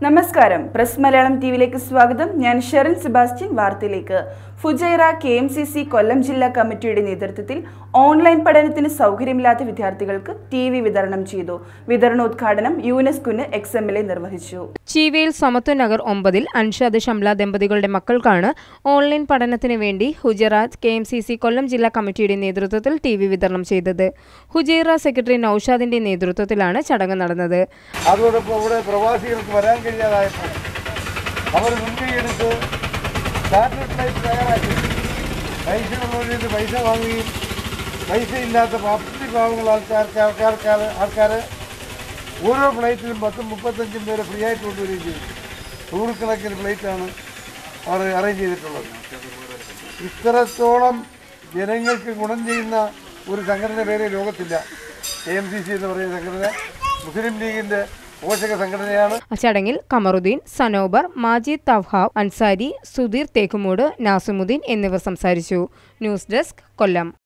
നമസ്കാരം പ്രസ് മലയാളം ടിവിയിലേക്ക് സ്വാഗതം ഞാൻ ഷെറിൻ സെബാസ്റ്റ്യൻ വാർത്തയിലേക്ക് Fujairah K M C C Kollam ജില്ലാ കമ്മിറ്റിയുടെ നേതൃത്വത്തിൽ ഓൺലൈൻ പഠനത്തിന് സൗകര്യമില്ലാത്ത വിദ്യാർത്ഥികൾക്ക് ടി വി വിതരണം ചെയ്തു വിതരണോദ്ഘാടനം യുനെസ്കുന് എക്സ് എം എൽ എ നിർവഹിച്ചു ചീവയിൽ സമത്വ നഗർ ഒമ്പതിൽ അൻഷാദ് ഷംല ദമ്പതികളുടെ മക്കൾക്കാണ് ഓൺലൈൻ പഠനത്തിന് വേണ്ടി ഹുജറാത്ത് K M C C Kollam ജില്ലാ കമ്മിറ്റിയുടെ നേതൃത്വത്തിൽ ടി വി വിതരണം ചെയ്തത് ഹുജൈറ സെക്രട്ടറി നൌഷാദിന്റെ നേതൃത്വത്തിലാണ് ചടങ്ങ് നടന്നത് അതോടൊപ്പം ഇവിടെ പ്രവാസികൾക്ക് വരാൻ കഴിയാതായപ്പോൾ അവർ മുൻകൈയെടുത്ത് സാറ്റലൈറ്റ് ഫ്ലൈറ്റ് തയ്യാറാക്കി പൈസ ഉള്ളവരിൽ പൈസ വാങ്ങുകയും പൈസ ഇല്ലാത്ത പത്തി പാവങ്ങൾ ആൾക്കാർക്ക് ആൾക്കാർക്ക് ആൾക്കാർ ഓരോ ഫ്ലൈറ്റിലും പത്തും മുപ്പത്തഞ്ചും പേരെ ഫ്രീ ആയിട്ട് കൊണ്ടുവരികയും ചെയ്തു നൂറുകണക്കിന് ഫ്ലൈറ്റാണ് അവർ അറേഞ്ച് ചെയ്തിട്ടുള്ളത് ഇത്രത്തോളം ജനങ്ങൾക്ക് ഗുണം ചെയ്യുന്ന ഒരു സംഘടന വേറെ ലോകത്തില്ല കെ എം സി സി എന്ന് പറയുന്ന സംഘടന മുസ്ലിം ലീഗിൻ്റെ പോഷക സംഘടനയാണ് ചടങ്ങിൽ കമറുദ്ദീൻ സനോബർ മാജിദ് തവ്ഹാബ് അൻസാരി സുധീർ തേക്കുമൂട് നാസിമുദ്ദീൻ എന്നിവർ സംസാരിച്ചു ന്യൂസ് ഡെസ്ക് കൊല്ലം